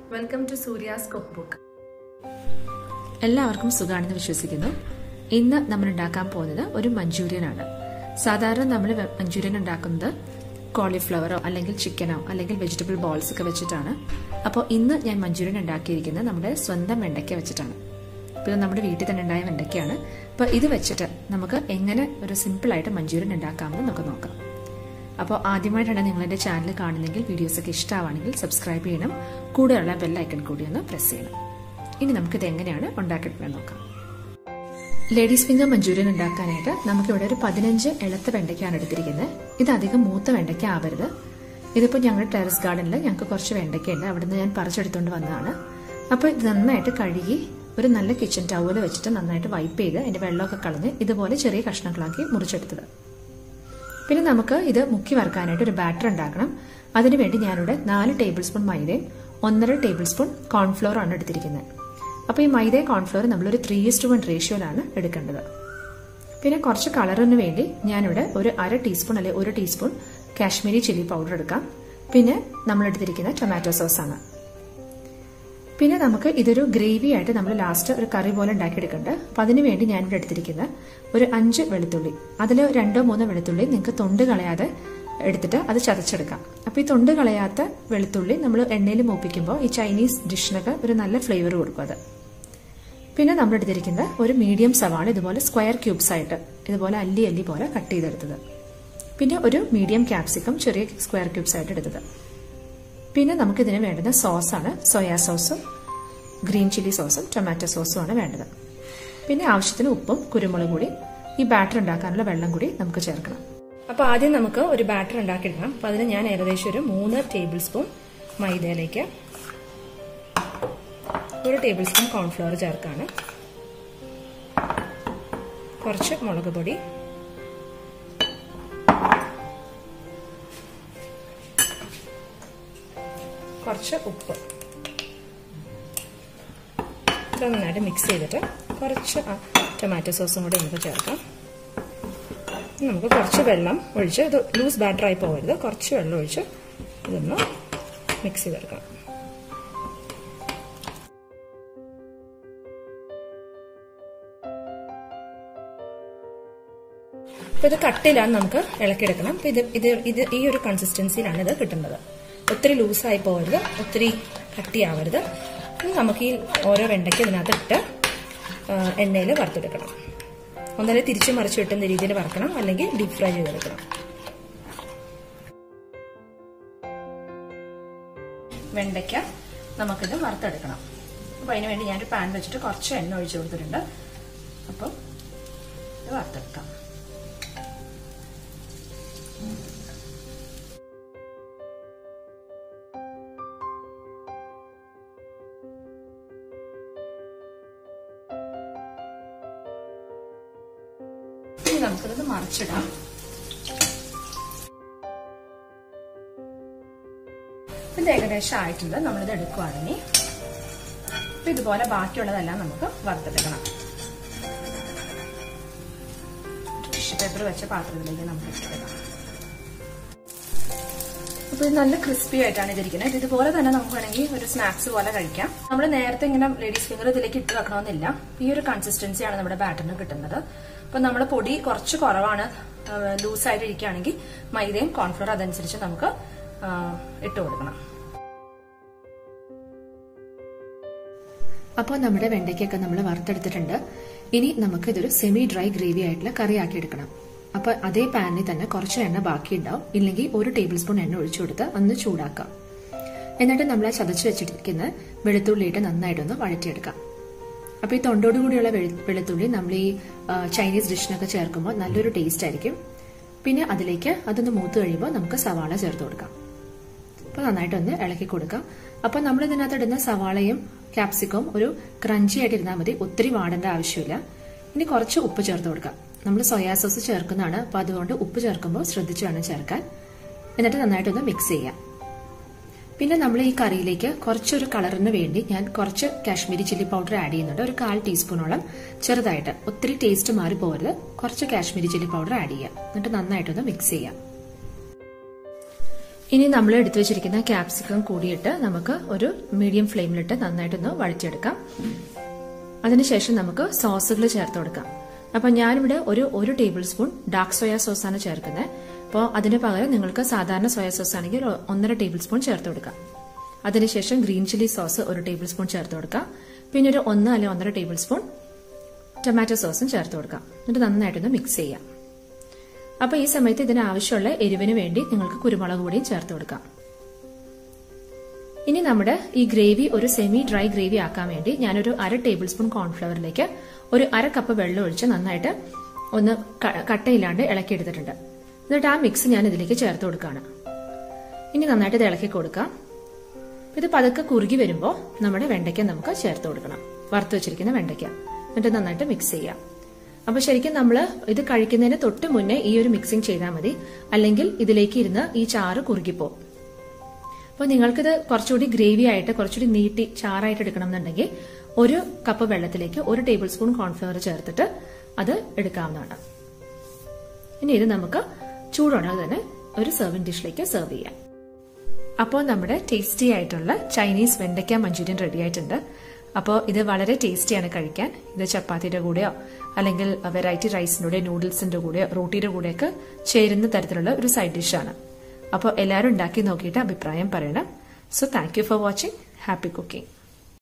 welcome to Surya's cookbook എല്ലാവർക്കും സുഖമാണെന്ന് വിശ്വസിക്കുന്നു ഇന്ന് നമ്മൾ ഉണ്ടാക്കാൻ പോകുന്നത് ഒരു മഞ്ചൂരിയൻ ആണ് സാധാരണ നമ്മൾ മഞ്ചൂരിയൻ ഉണ്ടാക്കുന്നത് കോളിഫ്ലവറോ അല്ലെങ്കിൽ ചിക്കനോ അല്ലെങ്കിൽ വെജിറ്റബിൾ ബോൾസ് ഒക്കെ വെച്ചിട്ടാണ് അപ്പോൾ ഇന്ന് ഞാൻ മഞ്ചൂരിയൻ ഉണ്ടാക്കിയിരിക്കുന്നത് നമ്മുടെ സ്വന്തം വെണ്ടയ്ക്ക വെച്ചിട്ടാണ് ഇപ്പോൾ ഇത് നമ്മുടെ വീട്ടിൽ തന്നെ ഉണ്ടായ വെണ്ടയ്ക്കയാണ് അപ്പോൾ ഇത് വെച്ചിട്ട് നമുക്ക് എങ്ങനെ ഒരു സിമ്പിളായിട്ട് മഞ്ചൂരിയൻ ഉണ്ടാക്കാമെന്ന് നമുക്ക് നോക്കാം അപ്പോൾ ആദ്യമായിട്ടാണ് നിങ്ങൾ എൻ്റെ ചാനൽ കാണുന്നെങ്കിൽ വീഡിയോസൊക്കെ ഇഷ്ടമാണെങ്കിൽ സബ്സ്ക്രൈബ് ചെയ്യണം കൂടെയുള്ള ബെല്ലൈക്കൺ കൂടി ഒന്ന് പ്രസ് ചെയ്യണം ഇനി നമുക്കിത് എങ്ങനെയാണ് ഉണ്ടാക്കിയെടുക്കാൻ നോക്കാം ലേഡീസ് ഫിംഗർ മഞ്ചൂരിയൻ ഉണ്ടാക്കാനായിട്ട് നമുക്കിവിടെ ഒരു പതിനഞ്ച് എളുത്ത വെണ്ടയ്ക്കാണ് എടുത്തിരിക്കുന്നത് ഇത് അധികം മൂത്ത വെണ്ടയ്ക്ക ആവരുത് ഇതിപ്പോൾ ഞങ്ങളുടെ ടെറസ് ഗാർഡനിൽ ഞങ്ങൾക്ക് കുറച്ച് വെണ്ടയ്ക്കയുണ്ട് അവിടെ നിന്ന് ഞാൻ പറിച്ചെടുത്തുകൊണ്ട് വന്നതാണ് അപ്പോൾ ഇത് നന്നായിട്ട് കഴുകി ഒരു നല്ല കിച്ചൺ ടവൽ വെച്ചിട്ട് നന്നായിട്ട് വൈപ്പ് ചെയ്ത് അതിൻ്റെ വെള്ളമൊക്കെ കളഞ്ഞ് ഇതുപോലെ ചെറിയ കഷ്ണങ്ങളാക്കി മുറിച്ചെടുത്തത് പിന്നെ നമുക്ക് ഇത് മുക്കി വറുക്കാനായിട്ട് ഒരു ബാറ്റർ ഉണ്ടാക്കണം അതിനുവേണ്ടി ഞാനിവിടെ നാല് ടേബിൾ സ്പൂൺ മൈദയും ഒന്നര ടേബിൾ സ്പൂൺ കോൺഫ്ലോർ ആണ് എടുത്തിരിക്കുന്നത് അപ്പോൾ ഈ മൈദയും കോൺഫ്ലോർ നമ്മളൊരു ത്രീ ഇസ്റ്റ് വൺ റേഷ്യോയിലാണ് എടുക്കേണ്ടത് പിന്നെ കുറച്ച് കളറിന് വേണ്ടി ഞാനിവിടെ ഒരു അര ടീസ്പൂൺ അല്ലെങ്കിൽ ഒരു ടീസ്പൂൺ കാശ്മീരി ചില്ലി പൗഡർ എടുക്കാം പിന്നെ നമ്മൾ എടുത്തിരിക്കുന്ന ടൊമാറ്റോ സോസ് ആണ് പിന്നെ നമുക്ക് ഇതൊരു ഗ്രേവി ആയിട്ട് നമ്മൾ ലാസ്റ്റ് ഒരു കറി പോലെ ഉണ്ടാക്കിയെടുക്കുന്നുണ്ട് അപ്പം അതിന് വേണ്ടി ഞാനിവിടെ എടുത്തിരിക്കുന്ന ഒരു അഞ്ച് വെളുത്തുള്ളി അതിൽ രണ്ടോ മൂന്നോ വെളുത്തുള്ളി നിങ്ങൾക്ക് തൊണ്ട് കളയാതെ എടുത്തിട്ട് അത് ചതച്ചെടുക്കാം അപ്പോൾ ഈ തൊണ്ട് കളയാത്ത വെളുത്തുള്ളി നമ്മൾ എണ്ണയിൽ മൂപ്പിക്കുമ്പോൾ ഈ ചൈനീസ് ഡിഷിനൊക്കെ ഒരു നല്ല ഫ്ലേവർ കൊടുക്കും അത് പിന്നെ നമ്മൾ എടുത്തിരിക്കുന്നത് ഒരു മീഡിയം സവാള ഇതുപോലെ സ്ക്വയർ ക്യൂബ്സ് ആയിട്ട് ഇതുപോലെ അല്ലി അല്ലി പോലെ കട്ട് ചെയ്തെടുത്തത് പിന്നെ ഒരു മീഡിയം ക്യാപ്സിക്കം ചെറിയ സ്ക്വയർ ക്യൂബ്സ് ആയിട്ട് എടുത്തത് പിന്നെ നമുക്കിതിന് വേണ്ടുന്ന സോസാണ് സോയാ സോസും ഗ്രീൻ ചില്ലി സോസും ടൊമാറ്റോ സോസും ആണ് വേണ്ടത് പിന്നെ ആവശ്യത്തിന് ഉപ്പും കുരുമുളക് കൂടി ഈ ബാറ്റർ ഉണ്ടാക്കാനുള്ള വെള്ളം കൂടി നമുക്ക് ചേർക്കണം അപ്പോൾ ആദ്യം നമുക്ക് ഒരു ബാറ്റർ ഉണ്ടാക്കിയെടുക്കണം അപ്പോൾ അതിന് ഞാൻ ഏകദേശം ഒരു മൂന്ന് ടേബിൾ സ്പൂൺ മൈദയിലേക്ക് ഒരു ടേബിൾ സ്പൂൺ കോൺഫ്ലവർ ചേർക്കാണ് കുറച്ച് മുളക് പൊടി കുറച്ച് ഉപ്പ് ഇത് നന്നായിട്ട് മിക്സ് ചെയ്തിട്ട് കുറച്ച് ടൊമാറ്റോ സോസും കൂടി നമുക്ക് ചേർക്കാം നമുക്ക് കുറച്ച് വെള്ളം ഒഴിച്ച് ഇത് ലൂസ് ബാറ്ററായി പോകരുത് കുറച്ച് വെള്ളം ഒഴിച്ച് ഇതൊന്ന് മിക്സ് ചെയ്തെടുക്കണം അപ്പൊ ഇത് കട്ടിലാണ് നമുക്ക് ഇളക്കിയെടുക്കണം അപ്പൊ ഇത് ഇത് ഇത് ഈ ഒരു കൺസിസ്റ്റൻസിയിലാണ് ഇത് കിട്ടുന്നത് ഒത്തിരി ലൂസായി പോകരുത് ഒത്തിരി കട്ടിയാവരുത് ഇനി നമുക്ക് ഈ ഓരോ വെണ്ടയ്ക്ക് ഇതിനകത്ത് ഇട്ട് എണ്ണയിൽ വറുത്തെടുക്കണം ഒന്നല്ലേ തിരിച്ചു മറിച്ച് കിട്ടുന്ന രീതിയിൽ വറക്കണം അല്ലെങ്കിൽ ഡീപ് ഫ്രൈ ചെയ്തെടുക്കണം വെണ്ടയ്ക്ക നമുക്കിത് വറുത്തെടുക്കണം അപ്പോൾ അതിന് വേണ്ടി ഞാനൊരു പാൻ വെച്ചിട്ട് കുറച്ച് എണ്ണ ഒഴിച്ചു കൊടുത്തിട്ടുണ്ട് അപ്പം ഇത് വറുത്തെടുക്കാം ഇനി നമുക്കിത് മറിച്ചിടാം ഇത് ഏകദേശം ആയിട്ടുണ്ട് നമ്മളിത് എടുക്കുവാണെങ്കിൽ അപ്പൊ ഇതുപോലെ ബാക്കിയുള്ളതെല്ലാം നമുക്ക് വറുത്തെടുക്കണം ടിഷ്യൂ പേപ്പർ വെച്ച പാത്രത്തിലേക്ക് നമുക്ക് ഇട്ടെടുക്കാം അപ്പൊ ഇത് നല്ല ക്രിസ്പി ആയിട്ടാണ് ഇതിരിക്കുന്നത് ഇതുപോലെ തന്നെ നമുക്ക് വേണമെങ്കിൽ ഒരു സ്നാക്സ് പോലെ കഴിക്കാം നമ്മൾ നേരത്തെ ഇങ്ങനെ ലേഡീസ് ഫിംഗർ ഇതിലേക്ക് ഇട്ട് വെക്കണമെന്നില്ല ഈ ഒരു കൺസിസ്റ്റൻസിയാണ് നമ്മുടെ ബാറ്ററിന് കിട്ടുന്നത് അപ്പൊ നമ്മൾ പൊടി കുറച്ച് കുറവാണ് ലൂസായിട്ട് ഇരിക്കുകയാണെങ്കിൽ മൈദയും കോൺഫ്ലോർ അതനുസരിച്ച് നമുക്ക് ഇട്ട് കൊടുക്കണം അപ്പോൾ നമ്മുടെ വെണ്ടയ്ക്കൊക്കെ നമ്മൾ വറുത്തെടുത്തിട്ടുണ്ട് ഇനി നമുക്ക് ഇതൊരു സെമി ഡ്രൈ ഗ്രേവി ആയിട്ടുള്ള കറി ആക്കി എടുക്കണം അപ്പൊ അതേ പാനിൽ തന്നെ കുറച്ച് എണ്ണ ബാക്കി ഉണ്ടാവും ഇല്ലെങ്കിൽ ഒരു ടേബിൾ സ്പൂൺ എണ്ണ ഒഴിച്ചു കൊടുത്ത് ഒന്ന് ചൂടാക്കാം എന്നിട്ട് നമ്മൾ ആ ചതച്ച് വെച്ചിരിക്കുന്ന വെളുത്തുള്ളിയിട്ട് നന്നായിട്ടൊന്ന് വഴറ്റിയെടുക്കാം അപ്പോൾ ഈ തൊണ്ടോട് കൂടിയുള്ള വെളുത്തുള്ളി നമ്മൾ ഈ ചൈനീസ് ഡിഷിനൊക്കെ ചേർക്കുമ്പോൾ നല്ലൊരു ടേസ്റ്റ് ആയിരിക്കും പിന്നെ അതിലേക്ക് അതൊന്ന് മൂത്ത് കഴിയുമ്പോൾ നമുക്ക് സവാള ചേർത്ത് കൊടുക്കാം അപ്പോൾ നന്നായിട്ടൊന്ന് ഇളക്കി കൊടുക്കാം അപ്പോൾ നമ്മൾ ഇതിനകത്ത് ഇടുന്ന സവാളയും ക്യാപ്സിക്കവും ഒരു ക്രഞ്ചി ആയിട്ട് ഇരുന്നാൽ മതി ഒത്തിരി വാടേണ്ട ആവശ്യമില്ല ഇനി കുറച്ച് ഉപ്പ് ചേർത്ത് കൊടുക്കാം നമ്മൾ സോയാ സോസ് ചേർക്കുന്നതാണ് അപ്പോൾ അതുകൊണ്ട് ഉപ്പ് ചേർക്കുമ്പോൾ ശ്രദ്ധിച്ച് വേണം ചേർക്കാൻ എന്നിട്ട് നന്നായിട്ടൊന്ന് മിക്സ് ചെയ്യാം പിന്നെ നമ്മൾ ഈ കറിയിലേക്ക് കുറച്ചൊരു കളറിന് വേണ്ടി ഞാൻ കുറച്ച് കാശ്മീരി ചില്ലി പൗഡർ ആഡ് ചെയ്യുന്നുണ്ട് ഒരു കാൽ ടീസ്പൂണോളം ചെറുതായിട്ട് ഒത്തിരി ടേസ്റ്റ് മാറി പോകരുത് കുറച്ച് കാശ്മീരി ചില്ലി പൗഡർ ആഡ് ചെയ്യാം എന്നിട്ട് നന്നായിട്ടൊന്ന് മിക്സ് ചെയ്യാം ഇനി നമ്മൾ എടുത്തു വെച്ചിരിക്കുന്ന ക്യാപ്സിക്കം കൂടിയിട്ട് നമുക്ക് ഒരു മീഡിയം ഫ്ലെയിമിലിട്ട് നന്നായിട്ടൊന്ന് വഴറ്റിയെടുക്കാം അതിനുശേഷം നമുക്ക് സോസുകൾ ചേർത്ത് കൊടുക്കാം അപ്പൊ ഞാനിവിടെ ഒരു ഒരു tablespoon dark soya sauce ആണ് ചേർക്കുന്നത് അപ്പോൾ അതിന് പകരം നിങ്ങൾക്ക് സാധാരണ സോയ സോസ് ആണെങ്കിൽ ഒന്നര ടേബിൾ സ്പൂൺ ചേർത്ത് കൊടുക്കാം അതിനുശേഷം ഗ്രീൻ ചില്ലി സോസ് ഒരു ടേബിൾ സ്പൂൺ ചേർത്ത് കൊടുക്കാം പിന്നെ ഒരു ഒന്ന് അല്ലെങ്കിൽ ഒന്നര ടേബിൾ സ്പൂൺ ടൊമാറ്റോ സോസും ചേർത്ത് കൊടുക്കാം എന്നിട്ട് നന്നായിട്ടൊന്ന് മിക്സ് ചെയ്യാം അപ്പൊ ഈ സമയത്ത് ഇതിന് ആവശ്യമുള്ള എരിവിന് വേണ്ടി നിങ്ങൾക്ക് കുരുമുളക് പൊടിയും ചേർത്ത് കൊടുക്കാം ഇനി നമ്മുടെ ഈ ഗ്രേവി ഒരു സെമി ഡ്രൈ ഗ്രേവി ആക്കാൻ വേണ്ടി ഞാനൊരു അര ടേബിൾ സ്പൂൺ കോൺഫ്ലവറിലേക്ക് ഒരു അര കപ്പ് വെള്ളം ഒഴിച്ച് നന്നായിട്ട് ഒന്ന് കട്ടയില്ലാണ്ട് ഇളക്കി എടുത്തിട്ടുണ്ട് എന്നിട്ട് ആ മിക്സ് ഞാൻ ഇതിലേക്ക് ചേർത്ത് കൊടുക്കുകയാണ് ഇനി നന്നായിട്ട് ഇത് ഇളക്കി കൊടുക്കാം ഇത് പതുക്കെ കുറുകി വരുമ്പോൾ നമ്മുടെ വെണ്ടയ്ക്ക നമുക്ക് ചേർത്ത് കൊടുക്കണം വറുത്ത് വെച്ചിരിക്കുന്ന വെണ്ടയ്ക്ക എന്നിട്ട് നന്നായിട്ട് മിക്സ് ചെയ്യാം അപ്പൊ ശരിക്കും നമ്മൾ ഇത് കഴിക്കുന്നതിന് തൊട്ട് മുന്നേ ഈ ഒരു മിക്സിംഗ് ചെയ്താൽ മതി അല്ലെങ്കിൽ ഇതിലേക്ക് ഇരുന്ന് ഈ ചാറ് കുറുകിപ്പോവും അപ്പോൾ നിങ്ങൾക്കിത് കുറച്ചുകൂടി ഗ്രേവി ആയിട്ട് കുറച്ചുകൂടി നീട്ടി ചാറായിട്ട് എടുക്കണം എന്നുണ്ടെങ്കിൽ ഒരു കപ്പ് വെള്ളത്തിലേക്ക് ഒരു ടേബിൾ സ്പൂൺ കോൺഫ്ലവർ ചേർത്തിട്ട് അത് എടുക്കാവുന്നതാണ് ഇനി ഇത് നമുക്ക് ചൂടോടെ തന്നെ ഒരു സെർവിംഗ് ഡിഷിലേക്ക് സെർവ് ചെയ്യാം അപ്പോൾ നമ്മുടെ ടേസ്റ്റി ആയിട്ടുള്ള ചൈനീസ് വെണ്ടയ്ക്ക മഞ്ചൂരിയൻ റെഡി ആയിട്ടുണ്ട് അപ്പോൾ ഇത് വളരെ ടേസ്റ്റിയാണ് കഴിക്കാൻ ഇത് ചപ്പാത്തിയുടെ കൂടെയോ അല്ലെങ്കിൽ വെറൈറ്റി റൈസിന്റെ കൂടെ നൂഡിൽസിന്റെ കൂടെയോ റോട്ടിയുടെ കൂടെയൊക്കെ ചേരുന്ന തരത്തിലുള്ള ഒരു സൈഡ് ഡിഷാണ് അപ്പോൾ എല്ലാവരും ഉണ്ടാക്കി നോക്കിയിട്ട് അഭിപ്രായം പറയണം so thank you for watching happy cooking